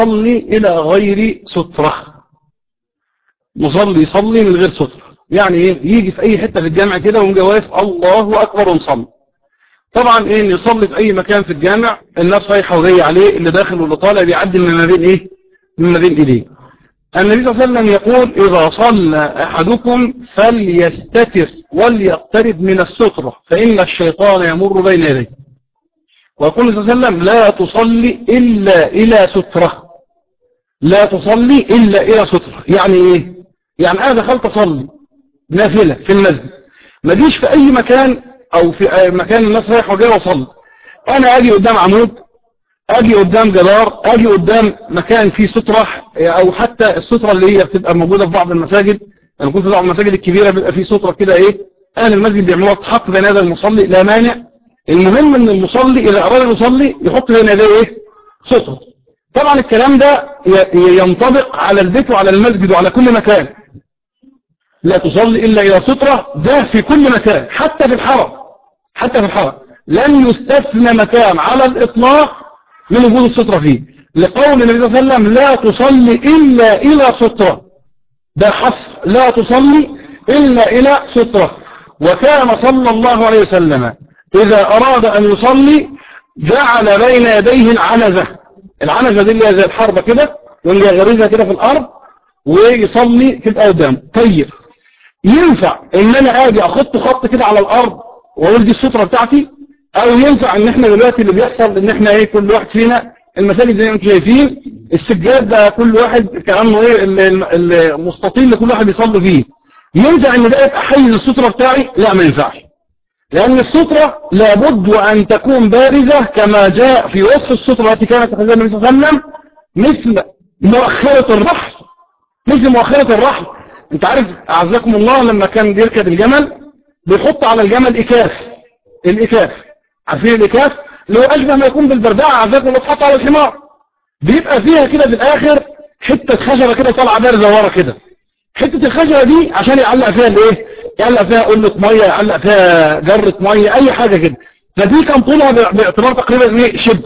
يصلي إلى غير سترة مصلي يصلي من غير سترة يعني ايه يجي في اي حتة في الجامع كده ويقوم واقف الله اكبر ونصلي طبعا ايه يصلي في اي مكان في الجامع الناس رايحه وجايه عليه اللي داخل واللي طالع بيعدي من ما بين ايه من ما بين ايديه النبي صلى الله عليه وسلم يقول اذا صلى احدكم فليستتر وليقترب من السترة فان الشيطان يمر بين يديه ويقول صلى الله عليه وسلم لا تصلي الا الى سترة لا تصلي الا الى سترة يعني ايه يعني انا دخلت اصلي نافلة في المسجد ما جيش في اي مكان او في أي مكان الناس رايحه وجايه وصلي انا اجي قدام عمود اجي قدام جدار اجي قدام مكان فيه سترة او حتى السترة اللي هي بتبقى موجودة في بعض المساجد انا كنت في بعض المساجد الكبيرة بيبقى فيه سترة كده ايه اهل المسجد بيعملوها تحط بين هذا المصلي لا مانع المهم ان المصلي اذا اراد يصلي يحط بين يديه ايه سترة طبعا الكلام ده ينطبق على البيت وعلى المسجد وعلى كل مكان لا تصلي إلا إلى سترة ده في كل مكان حتى في الحرم حتى في الحرم لن يستثنى مكان على الإطلاق من وجود السترة فيه لقول النبي صلى الله عليه وسلم لا تصلي إلا إلى سترة ده حصر لا تصلي إلا إلى سترة وكان صلى الله عليه وسلم إذا أراد أن يصلي جعل بين يديه العنزة العنزة دي اللي هي زي الحربة كده يقوم يغرزها كده في الأرض ويصلي تبقى قدام طيب ينفع ان انا اجي اخط خط كده على الارض واقول دي السترة بتاعتي او ينفع ان احنا دلوقتي اللي بيحصل ان احنا ايه كل واحد فينا المساجد زي ما انتم شايفين السجاد ده كل واحد كانه ايه المستطيل اللي كل واحد يصلي فيه ينفع ان ده يبقى حيز السترة بتاعي لا ما ينفعش لان السترة لابد وان تكون بارزة كما جاء في وصف السترة التي كانت في النبي صلى الله عليه وسلم مثل مؤخرة الرحل مثل مؤخرة الرحل انت عارف اعزكم الله لما كان بيركب الجمل بيحط على الجمل اكاف الاكاف عارفين الاكاف اللي هو اشبه ما يكون بالبردعه اعزكم الله تحط على الحمار بيبقى فيها كده في الاخر حته خشبه كده طالعه بارزه ورا كده حته الخشبه دي عشان يعلق فيها الايه يعلق فيها قله ميه يعلق فيها جره ميه اي حاجه كده فدي كان طولها باعتبار تقريبا ايه شبر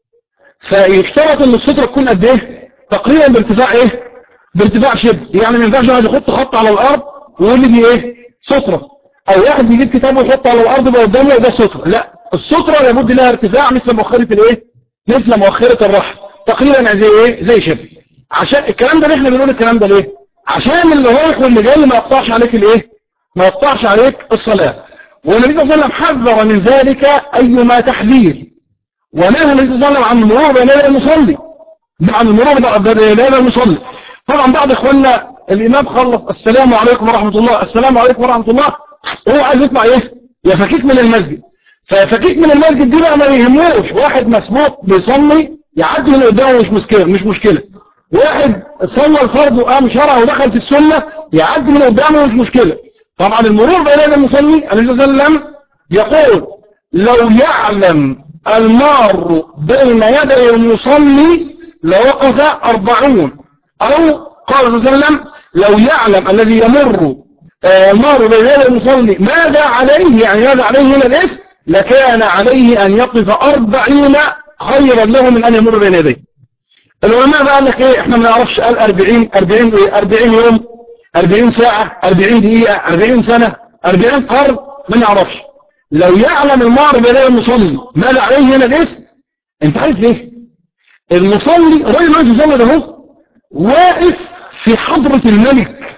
فيشترط ان الستره تكون قد ايه تقريبا بارتفاع ايه بارتفاع شبه يعني ما ينفعش واحد يحط خط على الارض ويقول لي دي ايه ستره او واحد يجيب كتاب ويحطه على الارض يبقى قدامه ده ستره لا الستره لابد لها ارتفاع مثل مؤخره الايه مثل مؤخره الرحل تقريبا زي ايه زي شبه عشان الكلام ده احنا بنقول الكلام ده ليه عشان اللي رايح واللي جاي ما يقطعش عليك الايه ما يقطعش عليك الصلاه والنبي صلى الله عليه وسلم حذر من ذلك ايما تحذير ونهى النبي صلى الله عليه وسلم عن المرور بين يدي المصلي عن المرور بين يدي المصلي طبعا بعض اخواننا الامام خلص السلام عليكم ورحمة الله السلام عليكم ورحمة الله هو عايز يطلع ايه يفكيك من المسجد فيفكيك من المسجد دي بقى ما يهموش واحد مسبوق بيصلي يعدي من قدامه مش مشكلة مش مشكلة واحد صلى الفرض وقام شرع ودخل في السنة يعدي من قدامه مش مشكلة طبعا المرور بين يدي المصلي النبي صلى الله عليه وسلم يقول لو يعلم المار بين يدي المصلي لوقف أربعون أو قال صلى الله عليه وسلم لو يعلم الذي يمر المار بين يدي المصلي ماذا عليه يعني ماذا عليه من الإثم لكان عليه أن يقف أربعين خيرا له من أن يمر بين يديه العلماء بقى لك إيه إحنا ما نعرفش قال أربعين أربعين إيه أربعين يوم أربعين ساعة أربعين دقيقة أربعين سنة أربعين قرن ما نعرفش لو يعلم المار بين يدي المصلي ماذا عليه من الإثم أنت عارف ليه المصلي الراجل اللي يصلي ده هو واقف في حضرة الملك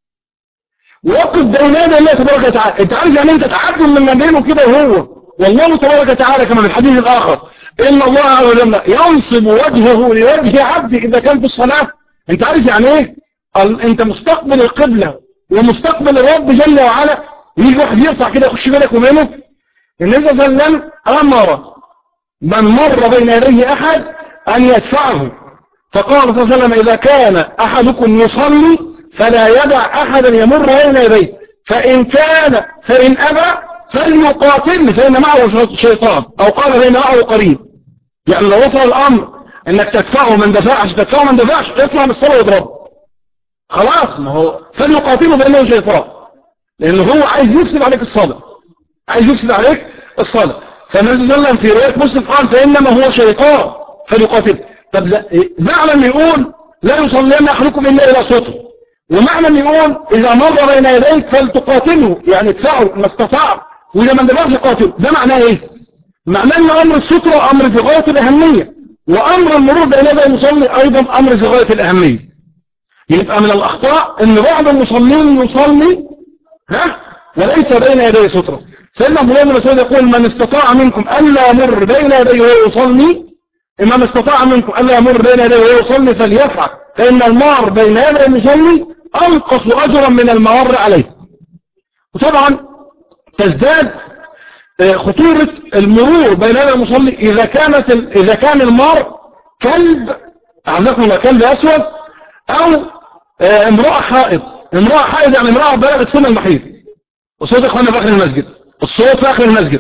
واقف بين يدي الله تبارك وتعالى انت عارف يعني انت تعدل من ما بينه كده وهو والله تبارك وتعالى كما في الحديث الاخر ان الله عز وجل ينصب وجهه لوجه عبده اذا كان في الصلاة انت عارف يعني ايه انت مستقبل القبلة ومستقبل الرب جل وعلا يجي واحد يقطع كده يخش بينك وبينه النبي صلى الله عليه وسلم امر من مر بين يديه احد ان يدفعه فقال صلى الله عليه وسلم إذا كان أحدكم يصلي فلا يدع أحدا يمر بين يديه فإن كان فإن أبى فليقاتل فإن معه شيطان أو قال فإن معه قريب يعني لو وصل الأمر إنك تدفعه من دفعش تدفعه من دفعش اطلع من الصلاة واضربه خلاص ما هو فليقاتله فإنه شيطان لأنه هو عايز يفسد عليك الصلاة عايز يفسد عليك الصلاة فالنبي صلى الله عليه وسلم في رواية مسلم قال فإنما هو شيطان فليقاتله طب لا إيه؟ معنى ان يقول لا يصلين احدكم الا الى ستر ومعنى ان يقول اذا مر بين يديك فلتقاتله يعني ادفعه ما استطاع واذا ما اندفعش قاتله ده معناه ايه معناه ان امر السترة امر في غاية الاهمية وامر المرور بين يدي المصلي ايضا امر في غاية الاهمية يبقى من الاخطاء ان بعض المصلين يصلي ها وليس بين يدي سترة سيدنا عبد الله بن مسعود يقول من استطاع منكم الا يمر بين يديه وهو يصلي إما من استطاع منكم ألا يمر بين يديه وهو يصلي فليفعل فإن المار بين يدي المصلي أنقص أجرا من المار عليه وطبعا تزداد خطورة المرور بين يدي المصلي إذا كانت إذا كان المار كلب أعزكم الله كلب أسود أو امرأة حائض امرأة حائض يعني امرأة بلغت سن المحيط الصوت إخوانا في آخر المسجد الصوت في آخر المسجد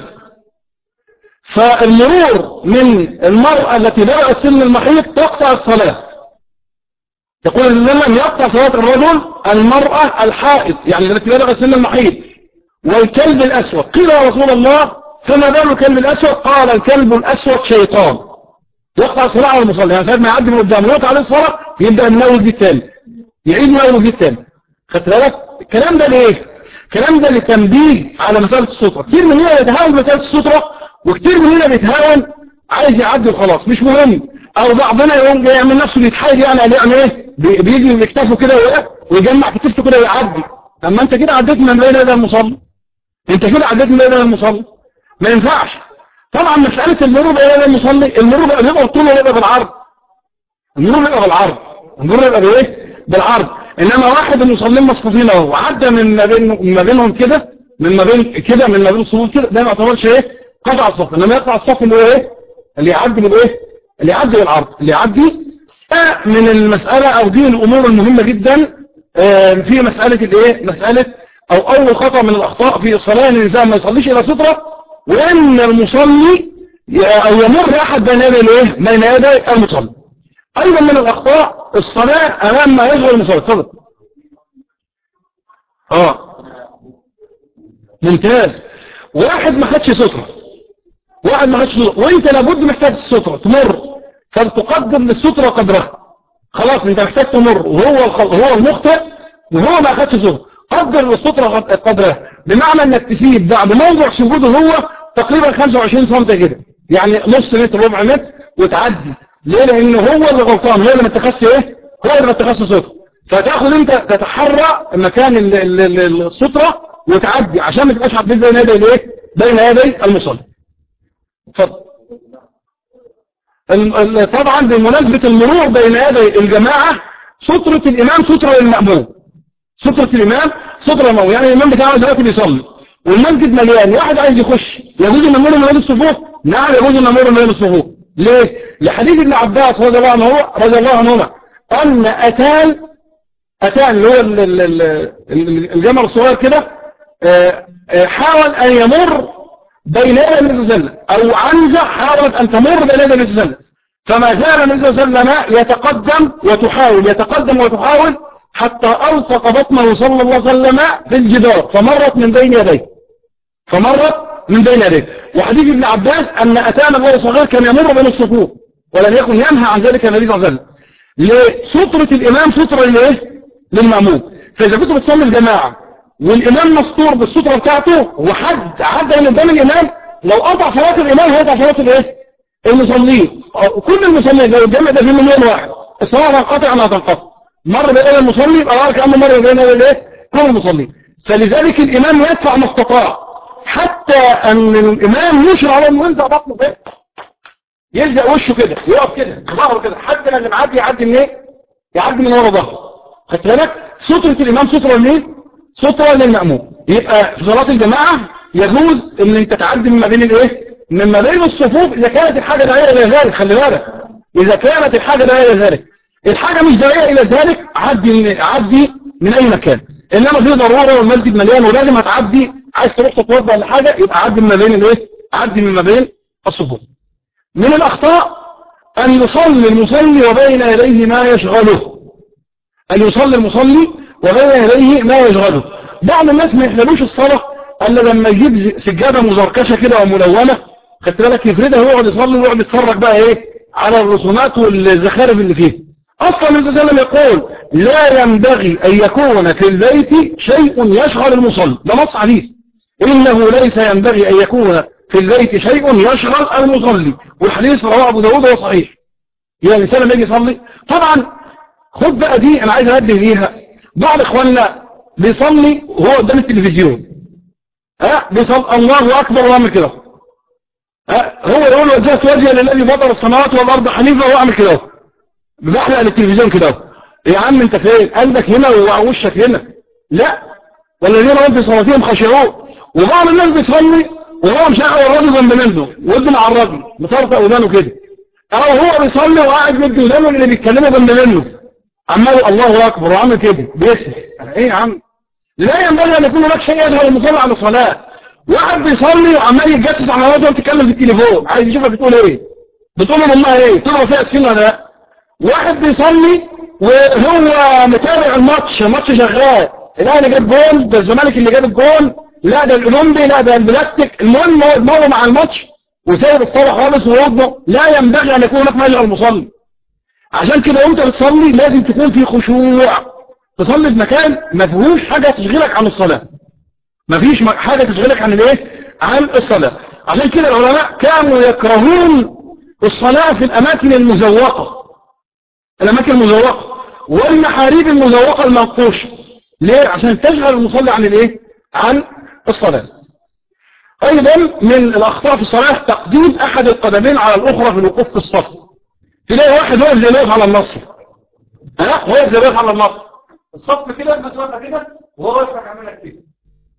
فالمرور من المرأة التي بلغت سن المحيط تقطع الصلاة يقول الزمن يقطع صلاة الرجل المرأة الحائض يعني التي بلغت سن المحيط والكلب الأسود قيل يا رسول الله فما بال الكلب الأسود قال الكلب الأسود شيطان يقطع صلاة على المصلي يعني ساعة ما يعدي من قدامه يقطع عليه الصلاة يبدأ من أول جديد تاني يعيد من أول جديد تاني خدت بالك الكلام ده ليه الكلام ده لتنبيه على مسألة السترة كتير مننا يتهاون مسألة السترة وكتير مننا بيتهاون عايز يعدي وخلاص مش مهم او بعضنا يقوم جاي يعمل نفسه بيتحايل يعني عليه يعمل ايه بيجي من كتافه كده ويجمع كتفته كده ويعدي اما انت كده عديت من بين يدي المصلي انت كده عديت من بين يدي المصلي ما ينفعش طبعا مسألة المرور بين يدي المصلي المرور بقى بيبقى طوله بيبقى بالعرض المرور بيبقى بالعرض المرور بيبقى بايه بالعرض انما واحد المصلين مصفوفين اهو وعدى من ما بين ما بينهم كده من ما بين كده من ما بين الصفوف كده ده ما يعتبرش ايه قطع الصف انما يقطع الصف اللي هو ايه اللي يعدي بالايه اللي يعدي بالعرض اللي يعدي من المسألة او دي الامور المهمة جدا في مسألة الايه مسألة او اول خطأ من الاخطاء في الصلاة ان الانسان ما يصليش الى سترة وان المصلي او يمر احد بين يدي الايه بين يدي المصلي ايضا من الاخطاء الصلاة امام ما يشغل المصلي اتفضل اه ممتاز واحد ما خدش سترة واحد ما خدش سترة وانت لابد محتاج السترة تمر فلتقدم للسترة قدرها خلاص انت محتاج تمر وهو هو المخطئ وهو ما خدش سترة قدر للسترة قدرها بمعنى انك تسيب بعد موضع سجوده هو تقريبا 25 سم كده يعني نص متر ربع متر وتعدي ليه لان هو اللي غلطان هو اللي ما اتخذش ايه هو اللي ما اتخذش سترة فتاخد انت تتحرى مكان السترة وتعدي عشان ما تبقاش عديت بين يدي الايه بين يدي المصلي اتفضل طبعا بمناسبة المرور بين يدي الجماعة سترة الإمام سترة للمأموم سترة الإمام سترة للمأموم يعني الإمام بتاعه دلوقتي بيصلي والمسجد مليان واحد عايز يخش يجوز ان نمر من بين الصفوف نعم يجوز ان نمر من بين الصفوف ليه لحديث ابن عباس رضي الله عنه رضي الله عنهما ان اتان اتان اللي هو الجمل الصغير كده حاول ان يمر بين يدي النبي صلى الله عليه وسلم او عنزة حاولت ان تمر بين يدي النبي صلى الله عليه وسلم فما زال النبي صلى الله عليه وسلم يتقدم وتحاول يتقدم وتحاول حتى ألصق بطنه صلى الله عليه وسلم في الجدار فمرت من بين يديه فمرت من بين يديه وحديث ابن عباس أن أتانا الله صغير كان يمر بين الصفوف ولم يكن ينهى عن ذلك النبي صلى الله عليه وسلم لسترة الإمام سترة لإيه؟ للمأموم فإذا كنتوا بتصلي الجماعة والإمام مستور بالسترة بتاعته وحد عدى من قدام الإمام لو قطع صلاة الإمام هيقطع صلاة الإيه؟ المصلين كل المصلين لو الجمع ده في مليون واحد الصلاة هتنقطع أم هتنقطع مر بين المصلي يبقى غير كأنه مر بين الايه كل المصلين فلذلك الإمام يدفع ما استطاع حتى أن الإمام يشرع عليه ويلزق بطنه كده يلزق وشه كده يقف كده ظهره كده حتى لما يعدي يعدي من ايه يعدي من ورا ظهره خدت بالك سترة الإمام سترة لمين سترة للمأموم يبقى في صلاة الجماعة يجوز ان انت تعدي من ما بين الايه من ما بين الصفوف اذا كانت الحاجة داعية الى ذلك خلي بالك اذا كانت الحاجة داعية الى ذلك الحاجة مش داعية الى ذلك عدي من عدي من اي مكان انما في ضرورة والمسجد مليان ولازم هتعدي عايز تروح تتوضا ولا حاجة يبقى عدي من ما بين الايه عدي من ما بين الصفوف من الاخطاء ان يصلي المصلي وبين يديه ما يشغله ان يصلي المصلي وبين يديه ما يشغله بعض الناس ما يحللوش الصلاة الا لما يجيب سجادة مزركشة كده وملونة خدت بالك يفردها ويقعد يصلي ويقعد يتفرج بقى ايه على الرسومات والزخارف اللي فيه اصلا النبي صلى الله عليه وسلم يقول لا ينبغي ان يكون في البيت شيء يشغل المصلي ده نص حديث انه ليس ينبغي ان يكون في البيت شيء يشغل المصلي والحديث رواه ابو داود وصحيح يعني الانسان لما يجي يصلي طبعا خد بقى دي انا عايز انبه ليها بعض اخواننا بيصلي وهو قدام التلفزيون ها بيصلي الله اكبر ويعمل كده ها هو يقول وجهت وجهي للذي فطر السماوات والارض حنيفا واعمل كده بحلق التلفزيون كده يا عم انت فين قلبك هنا ووشك هنا لا والذين هم في صلاتهم خاشعون وبعض الناس بيصلي وهو مشغل الراجل جنب منه ودنه مع الراجل مطرطق ودانه كده او هو بيصلي وقاعد مدي ودانه اللي بيتكلموا جنب منه عمال الله اكبر وعامل كده بيسمع ايه يا عم لا ينبغي ان يكون هناك شيء يشغل المصلي عن الصلاه واحد بيصلي وعمال يتجسس على مراته وتتكلم في التليفون عايز يشوفها بتقول ايه بتقول لامها ايه تقرا فيها اسفين ولا لا واحد بيصلي وهو متابع الماتش الماتش شغال الاهلي جاب جول ده الزمالك اللي جاب الجول لا ده الاولمبي لا ده البلاستيك المهم هو دماغه مع الماتش وسايب الصلاه خالص ووضعه لا ينبغي ان يكون هناك ما يشغل المصلي عشان كده وانت بتصلي لازم تكون في خشوع تصلي في مكان ما فيهوش حاجه تشغلك عن الصلاه ما فيش حاجه تشغلك عن الايه عن الصلاه عشان كده العلماء كانوا يكرهون الصلاه في الاماكن المزوقه الاماكن المزوقه والمحاريب المزوقه المنقوشه ليه عشان تشغل المصلي عن الايه عن الصلاه ايضا من الاخطاء في الصلاه تقديم احد القدمين على الاخرى في الوقوف في الصف تلاقي واحد واقف زي ما واقف على النصر ها واقف زي ما واقف على النصر الصف كده الناس واقفه كده وهو واقف عامل لك كده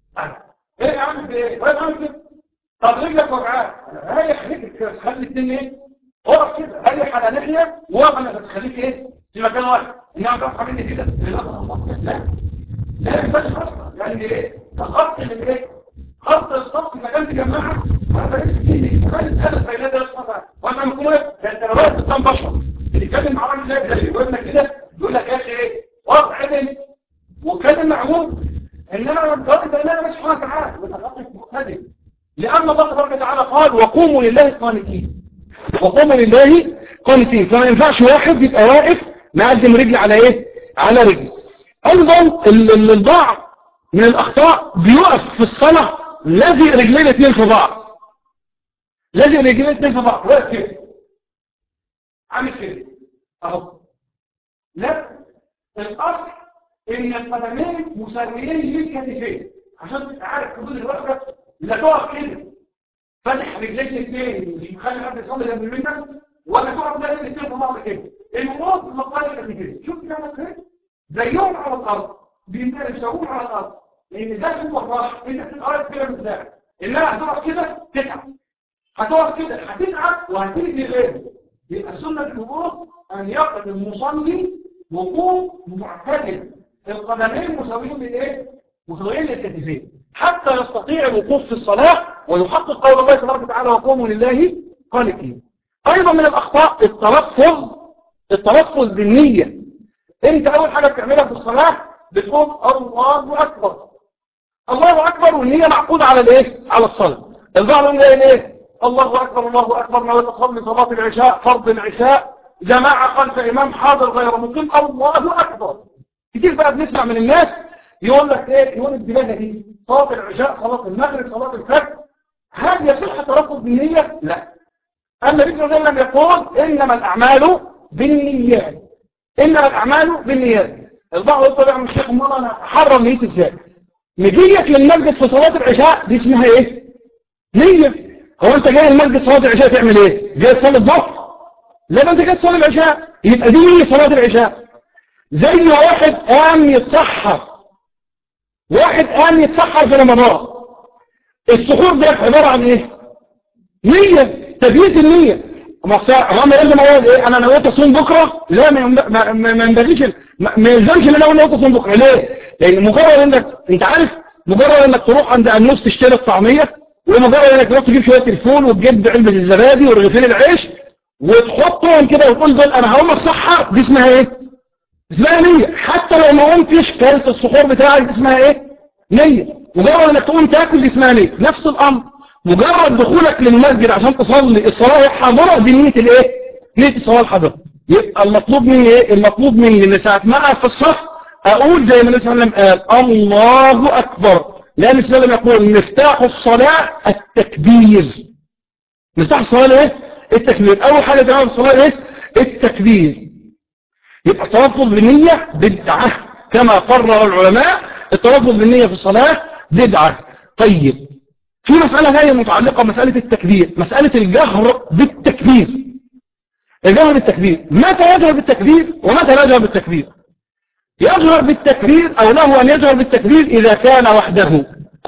ايه يا عم في ايه واقف عامل كده طب رجلك وجعاك ريح رجلك كده خلي الدنيا ايه اقف كده ريح على ناحيه وقف على بس خليك ايه في مكان واحد انما تقف عامل كده لا لا ينبغي اصلا يعني ايه ده خط من ايه خط الصف اذا كان في جماعه هذا ليس ديني وكان الهدف بين يدي الصف وانا لما اكون واقف ده انت لو واقف قدام بشر اللي يتكلم مع راجل زي ده يقول لك كده يقول لك يا اخي ايه واقف عدل وكلام معمول انما لما واقف بين يدي سبحانه وتعالى متخطف مختلف لان الله تبارك وتعالى قال وقوموا لله قانتين وقوموا لله قانتين فما ينفعش واحد يبقى واقف مقدم رجل على ايه على رجل ايضا البعض من الاخطاء بيقف في الصلاه لازق رجلين الاثنين في بعض لازق رجلين الاثنين في بعض واقف كده عامل كده اهو لا الاصل ان القدمين مساويين للكتفين عشان تبقى عارف حدود الوقفه لا تقف كده فتح رجليك الاثنين مش مخلي حد يصلي جنب منك ولا تقف لازم الاثنين في بعض كده الموت مقاله قد كده شوف كده كده زيهم على الارض بيساوون على الارض لان ده هو الراحه انت تتقرب كده من ده انما هتقف كده تتعب هتقف كده هتتعب وهتيجي غيره يبقى سنه الوقوف ان يقف المصلي وقوف معتدل القدمين مساويين للايه مساويين للكتفين حتى يستطيع الوقوف في الصلاه ويحقق قول الله تبارك وتعالى وقوموا لله قانتين ايضا من الاخطاء التلفظ التلفظ بالنيه انت اول حاجه بتعملها في الصلاه بتقول الله اكبر الله اكبر والنيه معقوده على الايه على الصلاه البعض يقول ايه الله اكبر الله اكبر نويت اصلي صلاه العشاء فرض العشاء جماعه خلف امام حاضر غير مقيم الله اكبر كتير بقى بنسمع من الناس يقول لك ايه يقول الدماغه دي صلاه العشاء صلاه المغرب صلاه الفجر هل يصح التلفظ بالنيه لا النبي صلى الله عليه وسلم يقول انما الاعمال بالنيات انما الاعمال بالنيات البعض يقول يا عم الشيخ امال انا احرم نيتي ازاي مجيك للمسجد في صلاه العشاء دي اسمها ايه نيه هو انت جاي المسجد صلاه العشاء تعمل ايه جاي تصلي الظهر لا ده انت جاي تصلي العشاء يبقى دي نيه صلاه العشاء زي واحد قام يتسحر واحد قام يتسحر في رمضان السحور ده عباره عن ايه نيه تبييت النيه هو ما يلزم اقول ايه انا نويت اصوم بكره لا ما ينبغيش ما يلزمش ان انا اقول نويت اصوم بكره ليه لان مجرد انك انت عارف مجرد انك تروح عند انوس تشتري الطعميه ومجرد انك تروح تجيب شويه الفول وتجيب علبه الزبادي ورغيفين العيش وتحطهم كده وتقول دول انا هقوم الصحه دي اسمها ايه اسمها نيه حتى لو ما قمتش كلت السحور بتاعك دي اسمها ايه نيه مجرد انك تقوم تاكل دي اسمها نيه نفس الامر مجرد دخولك للمسجد عشان تصلي الصلاة حاضرة بنية الايه نية الصلاة الحاضرة يبقى المطلوب مني ايه المطلوب مني ان ساعة ما اقف في الصف اقول زي ما النبي صلى الله عليه وسلم قال الله اكبر لان النبي صلى الله عليه وسلم يقول مفتاح الصلاة التكبير مفتاح الصلاة ايه التكبير اول حاجة تعمل في الصلاة ايه التكبير يبقى التلفظ بالنية بدعة كما قرر العلماء التلفظ بالنية في الصلاة بدعة طيب في مسألة ثانية متعلقة بمسألة التكبير مسألة الجهر بالتكبير الجهر بالتكبير متى يجهر بالتكبير ومتى لا يجهر بالتكبير يجهر بالتكبير أو له أن يجهر بالتكبير إذا كان وحده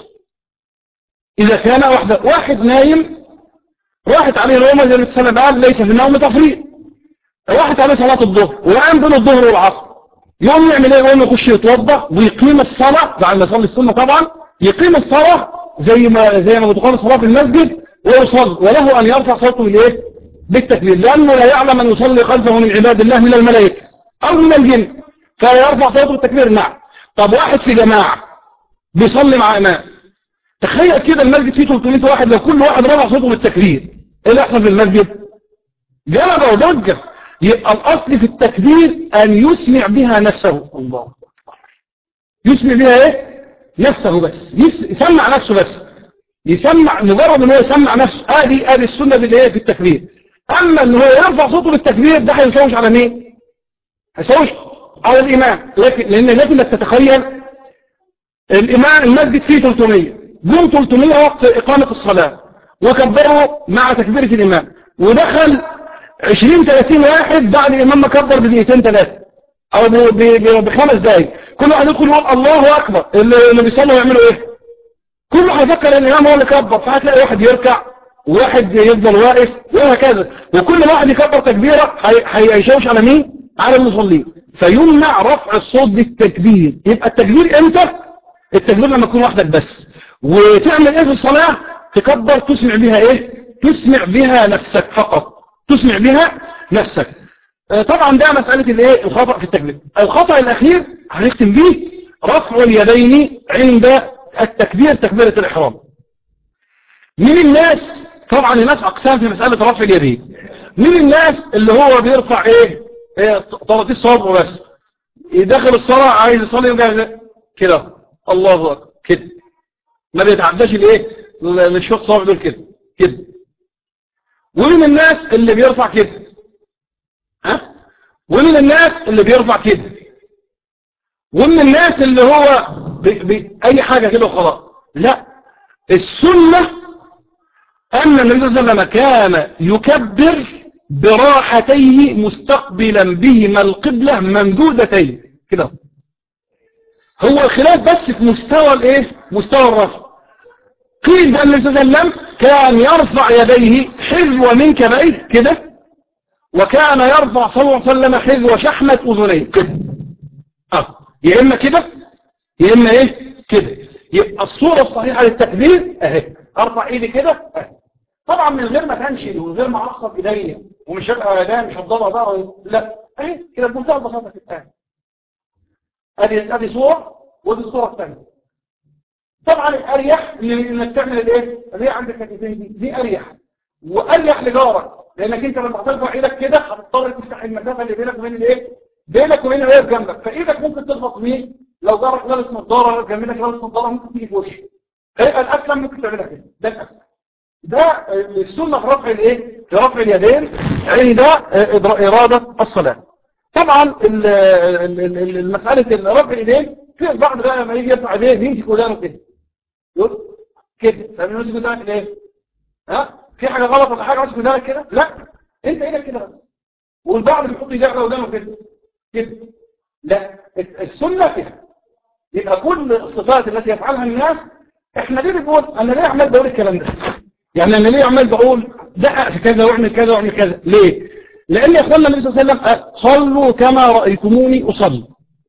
إذا كان وحده واحد نايم راحت عليه الأمة زي السنة قال ليس في النوم تفريط راحت عليه صلاة الظهر وقام بين الظهر والعصر يوم يعمل ايه يقوم يخش يتوضا ويقيم الصلاة بعد ما يصلي السنة طبعا يقيم الصلاة زي ما زي ما بتقال الصلاة في المسجد ويصلي وله أن يرفع صوته بالايه بالتكبير لأنه لا يعلم أن يصلي خلفه من عباد الله من الملائكة أو من الجن فيرفع صوته بالتكبير نعم طب واحد في جماعة بيصلي مع إمام تخيل كده المسجد فيه 300 واحد لو كل واحد رفع صوته بالتكبير ايه اللي يحصل في المسجد جلبة وضجة يبقى الأصل في التكبير أن يسمع بها نفسه الله يسمع بها ايه نفسه بس يسمع نفسه بس يسمع مجرد ان هو يسمع نفسه ادي ادي السنه بالايه في التكبير اما ان هو يرفع صوته بالتكبير ده هيشوش على مين هيشوش على الامام لكن لان لكن تتخيل الامام المسجد فيه 300 جم 300 وقت اقامه الصلاه وكبروا مع تكبيره الامام ودخل 20 30 واحد بعد الامام ما كبر بدقيقتين ثلاثه او بخمس دقايق كل واحد يدخل يقول الله اكبر اللي بيصلوا يعملوا ايه كله هيفكر ان الامام هو اللي كبر فهتلاقي واحد يركع وواحد يفضل واقف وهكذا وكل واحد يكبر تكبيره هيشوش على مين على المصلين فيمنع رفع الصوت بالتكبير يبقى التكبير امتى التكبير لما تكون وحدك بس وتعمل ايه في الصلاه تكبر تسمع بها ايه تسمع بها نفسك فقط تسمع بها نفسك طبعا ده مسألة الايه الخطأ في التكبير الخطأ الأخير هنختم به رفع اليدين عند التكبير تكبيرة الإحرام من الناس طبعا الناس أقسام في مسألة رفع اليدين من الناس اللي هو بيرفع ايه, إيه طرطيف صوابعه بس يدخل الصلاة عايز يصلي يرجع كده الله أكبر كده ما بيتعداش الايه للشوط صوابع دول كده كده ومن الناس اللي بيرفع كده ها ومن الناس اللي بيرفع كده ومن الناس اللي هو بي بي اي حاجة كده وخلاص لا السنة ان النبي صلى الله عليه وسلم كان يكبر براحتيه مستقبلا بهما القبلة ممدودتين كده هو الخلاف بس في مستوى الايه مستوى الرفع قيل بأن النبي صلى الله عليه وسلم كان يرفع يديه حذو منكبيه كده وكان يرفع صلى الله عليه وسلم حذو شحمة أذنيه كده اه يا إما كده يا إما إيه كده يبقى الصورة الصحيحة للتكبير أهي أرفع إيدي كده أهي طبعا من غير ما تنشد ومن غير ما أعصب إيديا ومش هبقى يدايا مش هتضرب بقى لا أهي كده بمنتهى البساطة كده أهي أدي أدي صورة ودي الصورة الثانية طبعا الأريح إنك تعمل الإيه اللي هي عندك الكتفين دي دي أريح وأريح لجارك لانك انت لما هترفع ايدك كده هتضطر تفتح المسافه اللي بينك وبين الايه بينك وبين اللي جنبك فايدك ممكن تخبط مين لو جارك لابس نظاره جنبك لابس نظاره ممكن تيجي في وشه هيبقى الاسلم ممكن تعملها كده ده الاسلم ده السنه في رفع الايه في رفع اليدين عند اراده الصلاه طبعا المساله رفع اليدين في البعض بقى لما يجي يرفع ايديه بيمسك ودانه كده يقول كده طب يمسك ودانك ليه ها في حاجة غلط ولا حاجة ماسك ودانك كده لا انت ايدك كده بس والبعض بيحط ايديه على ودانه كده كده لا السنة كده يبقى كل الصفات التي يفعلها الناس احنا ليه بنقول انا ليه عمال بقول الكلام ده يعني انا ليه عمال بقول دقق في كذا واعمل كذا واعمل كذا ليه لان يا اخوانا النبي صلى الله عليه وسلم صلوا كما رايتموني اصلي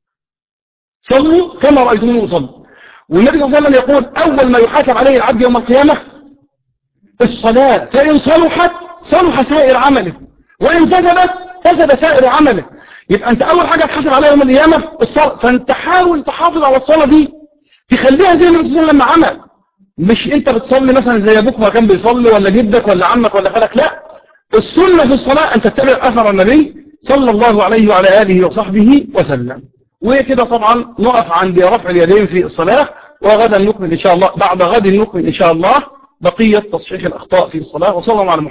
صلوا كما رايتموني اصلي والنبي صلى الله عليه وسلم يقول اول ما يحاسب عليه العبد يوم القيامه الصلاة فإن صلحت صلح سائر عمله وإن فسدت فسد سائر عمله يبقى أنت أول حاجة تحاسب عليها يوم القيامة الصلاة فأنت حاول تحافظ على الصلاة دي تخليها زي النبي صلى الله عليه وسلم عمل مش أنت بتصلي مثلا زي أبوك ما كان بيصلي ولا جدك ولا عمك ولا خالك لا السنة في الصلاة أن تتبع أثر النبي صلى الله عليه وعلى آله وصحبه وسلم وكده طبعا نقف عند رفع اليدين في الصلاة وغدا نكمل إن شاء الله بعد غد نكمل إن شاء الله بقية تصحيح الأخطاء في الصلاة وصلى الله على محمد